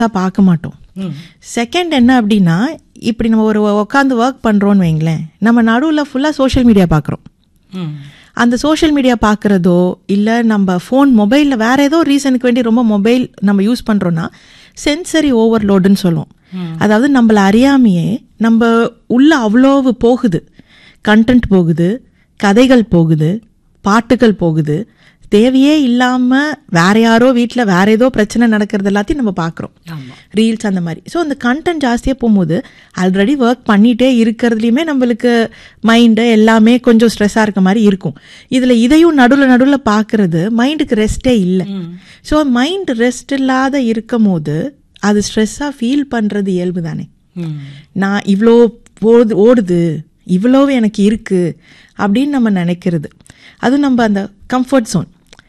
தான் பார்க்க மாட்டோம் செகண்ட் என்ன அப்படின்னா இப்படி நம்ம ஒரு உட்காந்து ஒர்க் பண்ணுறோன்னு வைங்களேன் நம்ம நடுவில் ஃபுல்லாக சோஷியல் மீடியா பார்க்குறோம் ம். அந்த சோஷியல் மீடியா பார்க்குறதோ இல்லை நம்ம ஃபோன் மொபைலில் வேற ஏதோ ரீசனுக்கு வேண்டி ரொம்ப மொபைல் நம்ம யூஸ் பண்ணுறோன்னா சென்சரி ஓவர்லோடுன்னு சொல்லுவோம் அதாவது நம்மளை அறியாமையே நம்ம உள்ள அவ்வளோவு போகுது கண்டென்ட் போகுது கதைகள் போகுது பாட்டுகள் போகுது தேவையே இல்லாமல் வேற யாரோ வீட்டில் வேற ஏதோ பிரச்சனை நடக்கிறது எல்லாத்தையும் நம்ம பார்க்குறோம் ஆமா ரீல்ஸ் அந்த மாதிரி ஸோ அந்த கண்டென்ட் ஜாஸ்தியாக போகும்போது ஆல்ரெடி ஒர்க் பண்ணிகிட்டே இருக்கிறதுலையுமே நம்மளுக்கு மைண்டு எல்லாமே கொஞ்சம் ஸ்ட்ரெஸ்ஸாக இருக்க மாதிரி இருக்கும் இதில் இதையும் நடுவில் நடுவில் பார்க்குறது மைண்டுக்கு ரெஸ்ட்டே இல்லை ஸோ மைண்ட் ரெஸ்ட் இல்லாத இருக்கும் போது அது ஸ்ட்ரெஸ்ஸாக ஃபீல் பண்ணுறது இயல்பு தானே ம். நான் இவ்வளோ ஓடுது ஓடுது இவ்வளோ எனக்கு இருக்குது அப்படின்னு நம்ம நினைக்கிறது அது நம்ம அந்த கம்ஃபர்ட் ஜோன்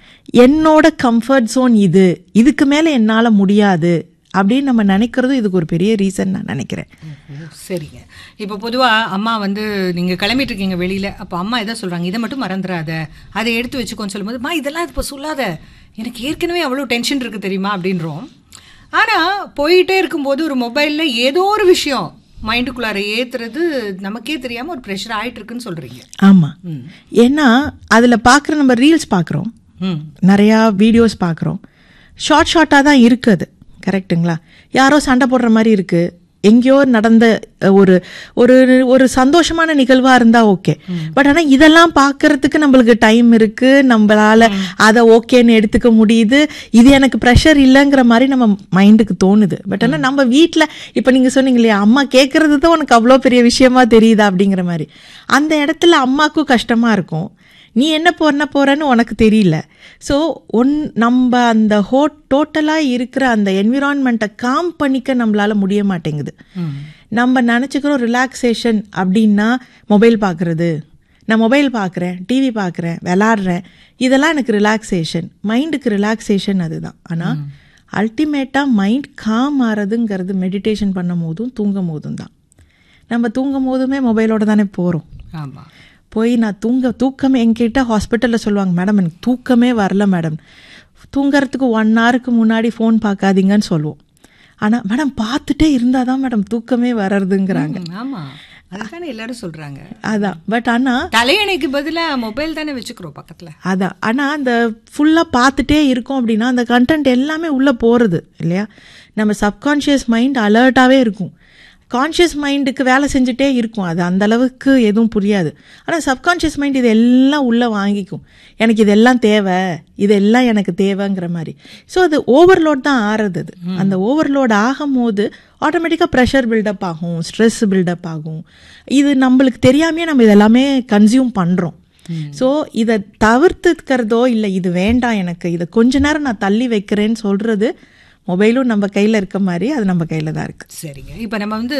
என்னோட கம்ஃபர்ட் ஜோன் இது இதுக்கு மேலே என்னால் முடியாது அப்படின்னு நம்ம நினைக்கிறதும் இதுக்கு ஒரு பெரிய ரீசன் நான் நினைக்கிறேன் ஓ, சரிங்க இப்போ பொதுவா அம்மா வந்து நீங்க கிளம்பிட்டு இருக்கீங்க வெளியில அப்போ அம்மா எதை சொல்றாங்க இதை மட்டும் மறந்துடாத அதை எடுத்து வச்சுக்கோன்னு சொல்லும்போது அம்மா இதெல்லாம் இப்போ சொல்லாத எனக்கு ஏற்கனவே அவ்வளோ டென்ஷன் இருக்கு தெரியுமா அப்படின்றோம் ஆனா போயிட்டே இருக்கும்போது ஒரு மொபைல்ல ஏதோ ஒரு விஷயம் மைண்டுக்குள்ளார ஏத்துறது நமக்கே தெரியாம ஒரு ப்ரெஷர் ஆயிட்டு இருக்குன்னு சொல்றீங்க ஆமாம் ஏன்னா அதில் பார்க்குற நம்ம ரீல்ஸ் பார்க்குறோம் ம் நிறையா வீடியோஸ் பார்க்குறோம் ஷார்ட் ஷார்ட்டாக தான் இருக்குது கரெக்ட்டுங்களா யாரோ சண்டை போடுற மாதிரி இருக்குது எங்கேயோ நடந்த அஹ், ஒரு ஒரு ஒரு சந்தோஷமான நிகழ்வாக இருந்தால் ஓகே பட் ஆனால் இதெல்லாம் பார்க்கறதுக்கு நம்மளுக்கு டைம் இருக்குது நம்மளால அதை ஓகேன்னு எடுத்துக்க முடியுது இது எனக்கு ப்ரெஷர் இல்லைங்கிற மாதிரி நம்ம மைண்டுக்கு தோணுது பட் ஆனால் நம்ம வீட்டில் இப்போ நீங்கள் சொன்னீங்க இல்லையா அம்மா கேட்குறது தான் உனக்கு அவ்வளோ பெரிய விஷயமா தெரியுதா அப்படிங்கிற மாதிரி அந்த இடத்துல அம்மாக்கும் கஷ்டமாக இருக்கும் நீ என்ன பண்ண போறன்னு உனக்கு தெரியல ஸோ ஒன் நம்ம அந்த ஹோ டோட்டலாக இருக்கிற அந்த என்விரான்மெண்ட்டை காம் பண்ணிக்க நம்மளால முடிய மாட்டேங்குது நம்ம நினச்சிக்கிறோம் ரிலாக்ஸேஷன் அப்படின்னா மொபைல் பார்க்குறது நான் மொபைல் பார்க்குறேன் டிவி பார்க்குறேன் விளாடுறேன் இதெல்லாம் எனக்கு ரிலாக்ஸேஷன் மைண்டுக்கு ரிலாக்ஸேஷன் அதுதான் ஆனால் அல்டிமேட்டாக மைண்ட் காம் ஆறதுங்கிறது மெடிடேஷன் பண்ணும் போதும் தூங்கும் போதும் தான் நம்ம தூங்கும் போதுமே மொபைலோட தானே போகிறோம் ஆமா போய் நான் தூங்க தூக்கமே என்கிட்ட ஹாஸ்பிட்டலில் சொல்லுவாங்க மேடம் எனக்கு தூக்கமே வரல மேடம் தூங்கறதுக்கு ஒன் ஹவருக்கு முன்னாடி ஃபோன் பார்க்காதீங்கன்னு சொல்லுவோம் ஆனால் மேடம் பார்த்துட்டே இருந்தால் தான் மேடம் தூக்கமே வர்றதுங்கிறாங்க ம், ஆமா அதுதானே எல்லாரும் சொல்றாங்க அதான் பட் ஆனால் தலையணைக்கு பதிலா மொபைல் தானே வச்சுக்கிறோம் பக்கத்துல அதான் ஆனால் அந்த ஃபுல்லாக பார்த்துட்டே இருக்கோம் அப்படின்னா அந்த கண்டென்ட் எல்லாமே உள்ளே போகிறது இல்லையா நம்ம சப்கான்ஷியஸ் மைண்ட் அலர்ட்டாகவே இருக்கும் கான்ஷியஸ் மைண்டுக்கு வேலை செஞ்சுட்டே இருக்கும் அது அந்த அளவுக்கு எதுவும் புரியாது ஆனால் சப்கான்ஷியஸ் மைண்ட் இது எல்லாம் உள்ளே வாங்கிக்கும் எனக்கு இதெல்லாம் தேவை இதெல்லாம் எனக்கு தேவைங்கிற மாதிரி ஸோ அது ஓவர்லோட் தான் ஆறுது அது அந்த ஓவர்லோட் ஆகும்போது ஆட்டோமேட்டிக்காக ப்ரெஷர் பில்டப் ஆகும் ஸ்ட்ரெஸ் பில்டப் ஆகும் இது நம்மளுக்கு தெரியாமையே நம்ம இதெல்லாமே கன்சியூம் பண்ணுறோம் ஸோ இதை தவிர்த்துக்கிறதோ இல்லை இது வேண்டாம் எனக்கு இதை கொஞ்ச நேரம் நான் தள்ளி வைக்கிறேன்னு சொல்றது மொபைலும் நம்ம கையில் இருக்க மாதிரி அது நம்ம கையில் தான் இருக்கு சரிங்க இப்போ நம்ம வந்து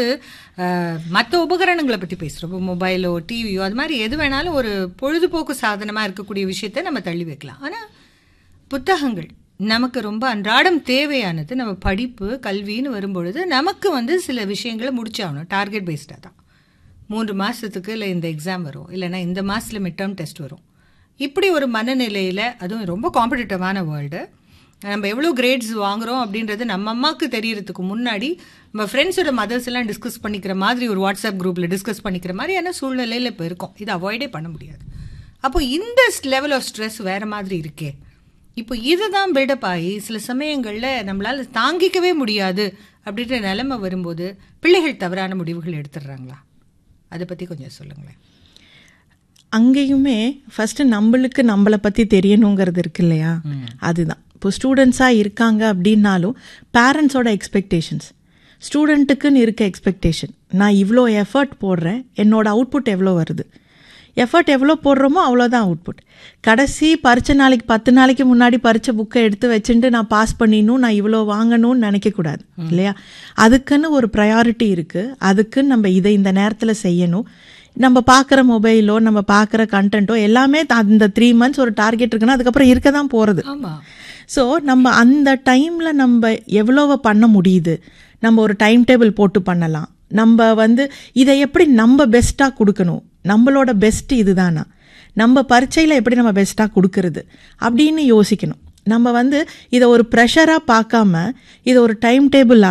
மற்ற உபகரணங்களை பற்றி பேசுகிறோம் இப்போ மொபைலோ டிவியோ அது மாதிரி எது வேணாலும் ஒரு பொழுதுபோக்கு சாதனமாக இருக்கக்கூடிய விஷயத்த நம்ம தள்ளி வைக்கலாம் ஆனால் புத்தகங்கள் நமக்கு ரொம்ப அன்றாடம் தேவையானது நம்ம படிப்பு கல்வின்னு வரும்பொழுது நமக்கு வந்து சில விஷயங்களை முடிச்சாகணும் டார்கெட் பேஸ்டாக தான் மூன்று மாதத்துக்கு இல்லை இந்த எக்ஸாம் வரும் இல்லைன்னா இந்த மாதத்தில் மிட் டேர்ம் டெஸ்ட் வரும் இப்படி ஒரு மனநிலையில் அதுவும் ரொம்ப காம்படிட்டிவான வேர்ல்டு நம்ம எவ்வளோ கிரேட்ஸ் வாங்குறோம் அப்படின்றது நம்ம அம்மாவுக்கு தெரியறதுக்கு முன்னாடி நம்ம ஃப்ரெண்ட்ஸோட மதர்ஸ் எல்லாம் டிஸ்கஸ் பண்ணிக்கிற மாதிரி ஒரு வாட்ஸ்அப் குரூப்பில் டிஸ்கஸ் பண்ணிக்கிற மாதிரியான சூழ்நிலையில் இப்போ இருக்கும் இது அவாய்டே பண்ண முடியாது அப்போ இந்த லெவல் ஆஃப் ஸ்ட்ரெஸ் வேற மாதிரி இருக்கே இப்போ இதுதான் பில்டப் ஆகி சில சமயங்களில் நம்மளால தாங்கிக்கவே முடியாது அப்படின்ற நிலைமை வரும்போது பிள்ளைகள் தவறான முடிவுகள் எடுத்துடுறாங்களா அதை பற்றி கொஞ்சம் சொல்லுங்களேன் அங்கேயுமே ஃபஸ்ட்டு நம்மளுக்கு நம்மளை பற்றி தெரியணுங்கிறது இருக்கு இல்லையா அதுதான் இப்போ ஸ்டூடெண்ட்ஸாக இருக்காங்க அப்படின்னாலும் பேரண்ட்ஸோட எக்ஸ்பெக்டேஷன்ஸ் ஸ்டூடெண்ட்டுக்குன்னு இருக்க எக்ஸ்பெக்டேஷன் நான் இவ்வளோ எஃபர்ட் போடுறேன் என்னோட அவுட்புட் எவ்வளோ வருது எஃபர்ட் எவ்வளோ போடுறோமோ அவ்வளோதான் அவுட்புட் கடைசி பரிச்சை நாளைக்கு பத்து நாளைக்கு முன்னாடி பரிச்சை புக்கை எடுத்து வச்சுட்டு நான் பாஸ் பண்ணிடணும் நான் இவ்வளோ வாங்கணும்னு நினைக்கக்கூடாது இல்லையா அதுக்குன்னு ஒரு ப்ரையாரிட்டி இருக்குது அதுக்குன்னு நம்ம இதை இந்த நேரத்தில் செய்யணும் நம்ம பார்க்குற மொபைலோ நம்ம பார்க்குற கண்டென்ட்டோ எல்லாமே அந்த த்ரீ மந்த்ஸ் ஒரு டார்கெட் இருக்குன்னா அதுக்கப்புறம் இருக்க தான் போகிறது ஆமாம் ஸோ நம்ம அந்த டைமில் நம்ம எவ்வளோவ பண்ண முடியுது நம்ம ஒரு டைம் டேபிள் போட்டு பண்ணலாம் நம்ம வந்து இதை எப்படி நம்ம பெஸ்ட்டாக கொடுக்கணும் நம்மளோட பெஸ்ட் இதுதானா நம்ம பரீட்சையில் எப்படி நம்ம பெஸ்ட்டாக கொடுக்கறது அப்படின்னு யோசிக்கணும் நம்ம வந்து இதை ஒரு ப்ரெஷராக பார்க்காம இதை ஒரு டைம் டேபிள்